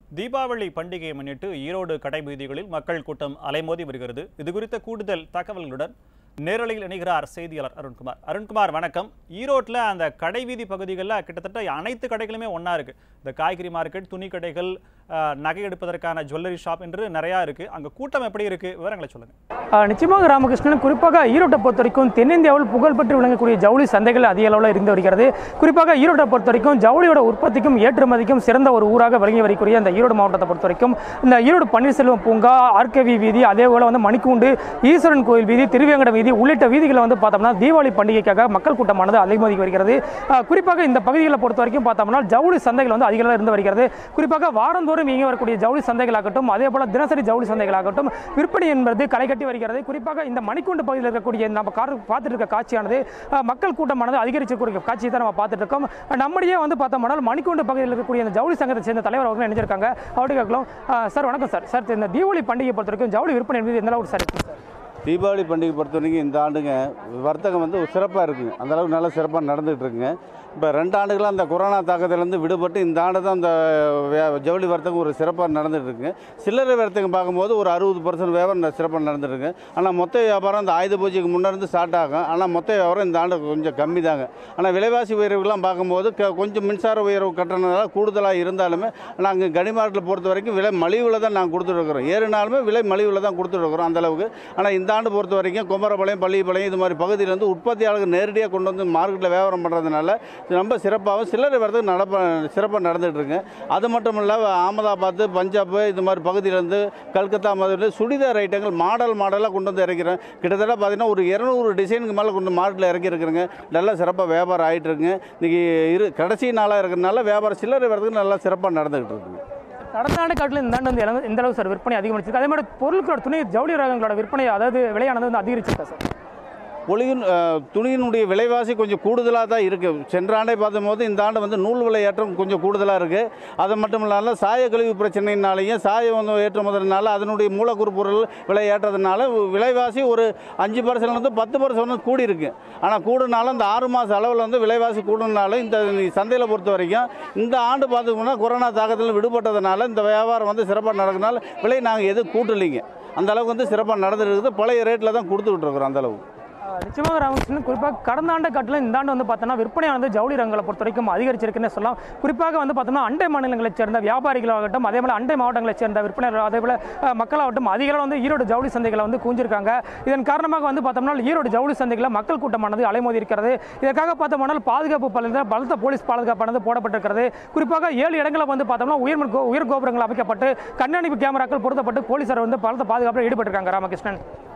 தீபாவளி பண்டிகையை முன்னிட்டு ஈரோடு கடை வீதிகளில் மக்கள் கூட்டம் அலைமோதி வருகிறது இது குறித்த கூடுதல் தகவல்களுடன் நேரலையில் இணைகிறார் செய்தியாளர் அருண்குமார் அருண்குமார் வணக்கம் ஈரோட்டில் அந்த கடை வீதி பகுதிகளில் கிட்டத்தட்ட அனைத்து கடைகளுமே ஒன்றா இருக்கு இந்த காய்கறி மார்க்கெட் துணி கடைகள் அஹ், நகை எடுப்பதற்கான ஜுவல்லரி ஷாப் என்று நிறையா இருக்கு அங்கே கூட்டம் எப்படி இருக்கு விவரங்களை சொல்லுங்க ஆஹ் நிச்சயமாக ராமகிருஷ்ணன் குறிப்பாக ஈரோட்டை பொறுத்த வரைக்கும் தென்னிந்தியாவில் புகழ்பெற்று விளங்கக்கூடிய ஜவுளி சந்தைகள் அதிக அளவில் இருந்து வருகிறது குறிப்பாக ஈரோட்டை பொறுத்த வரைக்கும் ஜவுளியோட உற்பத்திக்கும் ஏற்றுமதிக்கும் சிறந்த ஒரு ஊராக விளங்கி வரக்கூடிய இந்த ஈரோடு மாவட்டத்தை பொறுத்த வரைக்கும் இந்த ஈரோடு பன்னீர்செல்வம் பூங்கா ஆர்கவி வீதி அதே போல வந்து மணிக்கூண்டு ஈஸ்வரன் கோயில் வீதி திருவேங்கட வீதி உள்ளிட்ட வீதிகளை வந்து பார்த்தோம்னா தீபாவளி பண்டிகைக்காக மக்கள் கூட்டமானது அதிகமதி வருகிறது ஆஹ் குறிப்பாக இந்த பகுதிகளை பொறுத்த வரைக்கும் பார்த்தோம்னா ஜவுளி சந்தைகள் வந்து அதிக அளவில் இருந்து வருகிறது குறிப்பாக வாரந்தோறும் இயங்கி வரக்கூடிய ஜவுளி சந்தைகளாகட்டும் அதே போல தினசரி ஜவுளி சந்தைகளாகட்டும் விற்பனை என்பது களை கட்டி வருகிறது குறிப்பாக இந்த மணிக்கூண்டு பகுதியில் இருக்கக்கூடிய நம்ம கார் பார்த்துட்டு இருக்க காட்சியானது அஹ், மக்கள் கூட்டமானது அதிகரிச்சிருக்கக்கூடிய காட்சியை தான் நம்ம பார்த்துட்டு இருக்கோம் நம்முடைய வந்து பார்த்தோம்னா மணிக்கூண்டு பகுதியில் இருக்கக்கூடிய இந்த ஜவுளி சங்கத்தை சேர்ந்த தலைவர் அவர்கள் நினைச்சிருக்காங்க அவர்கிட்ட கேட்கலாம் அஹ், சார் வணக்கம் சார் சார் இந்த தீபாவளி பண்டிகை பொறுத்த வரைக்கும் ஜவுளி விற்பனை என்பது எந்த அளவுக்கு சார் இருக்கு சார் தீபாவளி பண்டிகை பொறுத்த வரைக்கும் இந்த ஆண்டுங்க வர்த்தகம் வந்து சிறப்பாக இருக்குங்க அந்த அளவுக்கு நல்லா சிறப்பாக நடந்துகிட்டு இருக்குங்க இப்போ ரெண்டு ஆண்டுகளாக அந்த கொரோனா தாக்கத்திலேருந்து விடுபட்டு இந்த ஆண்டு தான் அந்த வே- ஜவுளி வர்த்தகம் ஒரு சிறப்பாக நடந்துட்டு இருக்குங்க சில்லறை வர்த்தகம் பார்க்கும்போது ஒரு அறுபது பர்சன்ட் வியாபாரம் சிறப்பாக நடந்துட்டு இருக்கு ஆனால் மொத்த வியாபாரம் அந்த ஆயுத பூஜைக்கு முன்னே இருந்து ஸ்டார்ட் ஆகும் ஆனால் மொத்த வியாபாரம் இந்த ஆண்டு கொஞ்சம் கம்மி தாங்க ஆனால் விலைவாசி உயர்வுகள்லாம் பார்க்கும்போது க- கொஞ்சம் மின்சார உயர்வு கட்டணனால கூடுதலாக இருந்தாலுமே நாங்கள் கனிமாட்டில் பொறுத்த வரைக்கும் விலை மலிவில் தான் நாங்கள் கொடுத்துட்ருக்குறோம் ஏறினாலுமே விலை மலிவில் தான் கொடுத்துட்ருக்குறோம் அந்த அளவுக்கு ஆனால் இந்த ஆண்டு பொறுத்த வரைக்கும் குமரபாளையம் பள்ளிப்பாளையம் இது மாதிரி பகுதியிலேருந்து உற்பத்தியாளர்கள் நேரடியாக கொண்டு வந்து மார்க்கெட்டில் வியாபாரம் பண்ணுறதுனால ரொம்ப சிறப்பாகவும் சில்லறை வரதுக்கு நடப்ப சிறப்பாக நடந்துட்டு இருக்குங்க அது மட்டும் இல்லை அகமதாபாத் பஞ்சாப் இது மாதிரி பகுதியிலேருந்து கல்கத்தா மாதிரி சுடிதார் ஐட்டங்கள் மாடல் மாடலாக கொண்டு வந்து இறக்கிறேன் கிட்டத்தட்ட பார்த்தீங்கன்னா ஒரு இரநூறு டிசைனுக்கு மேலே கொண்டு மார்க்கெட்டில் இறக்கி இருக்கிறேங்க நல்லா சிறப்பாக வியாபாரம் ஆகிட்டு இருக்குங்க இன்றைக்கி இரு கடைசி நாளாக இருக்கிறதுனால வியாபாரம் சில்லறை வரதுக்கு நல்லா சிறப்பாக நடந்துகிட்டு இருக்குங்க கடந்த ஆண்டு காட்டில் இந்த ஆண்டு வந்து எந்த- எந்த அளவு சார் விற்பனை அதிகரிச்சிருக்கு அதே மாதிரி பொருட்களோட துணி ஜவுளி ரகங்களோட விற்பனை அதாவது விலையானது வந்து அதிகரிச்சிருக்கா சார் ஒளியின் அஹ், துணியினுடைய விலைவாசி கொஞ்சம் கூடுதலாக தான் இருக்குது சென்ற ஆண்டை பார்க்கும்போது இந்த ஆண்டு வந்து நூல் விலை ஏற்றம் கொஞ்சம் கூடுதலாக இருக்குது அது மட்டும் இல்லாமல் சாய கழிவு பிரச்சனையினாலையும் சாயம் வந்து ஏற்றுமதினால அதனுடைய மூலக்கூறு பொருள் விலை ஏற்றதுனால விலைவாசி ஒரு அஞ்சு பர்சன்ட்லேருந்து பத்து பர்சன்ட் கூடி இருக்கு ஆனால் கூடுனாலும் இந்த ஆறு மாத அளவில் வந்து விலைவாசி கூடுனாலும் இந்த சந்தையில் பொறுத்த வரைக்கும் இந்த ஆண்டு பார்த்தோம்னா கொரோனா தாக்கத்தில் விடுபட்டதுனால இந்த வியாபாரம் வந்து சிறப்பாக நடக்கிறதுனால விலை நாங்கள் எதுவும் கூட்டலைங்க அந்த அளவுக்கு வந்து சிறப்பாக நடந்துட்டு இருக்குது பழைய ரேட்டில் தான் கொடுத்துக்கிட்டு இருக்கிறோம் அந்த அளவுக்கு ஆஹ் நிச்சயமாக ராமகிருஷ்ணன் குறிப்பாக கடந்த ஆண்டு காட்டிலும் இந்த ஆண்டு வந்து பார்த்தோம்னா விற்பனையானது ஜவுளி ரகங்களை பொறுத்த வரைக்கும் அதிகரிச்சிருக்குன்னு சொல்லலாம் குறிப்பாக வந்து பார்த்தோம்னா அண்டை மாநிலங்களைச் சேர்ந்த வியாபாரிகளாகட்டும் அதே போல் அண்டை மாவட்டங்களைச் சேர்ந்த விற்பனையாளர்கள் அதே போல் ஆஹ் மக்களாகட்டும் அதிக அளவு வந்து ஈரோடு ஜவுளி சந்தைகளை வந்து கூஞ்சிருக்காங்க இதன் காரணமாக வந்து பார்த்தோம்னா ஈரோடு ஜவுளி சந்தைகளில் மக்கள் கூட்டமானது அலைமோதி இருக்கிறது இதற்காக பார்த்தோம்னால் பாதுகாப்பு பலத்த பலத்த போலீஸ் பாதுகாப்பானது போடப்பட்டிருக்கிறது குறிப்பாக ஏழு இடங்களில் வந்து பார்த்தோம்னா உயர் கோ- உயர் கோபுரங்கள் அமைக்கப்பட்டு கண்காணிப்பு கேமராக்கள் பொருத்தப்பட்டு போலீசார் வந்து பலத்த பாதுகாப்பில் ஈடுபட்டிருக்காங்க ராமகிருஷ்ணன்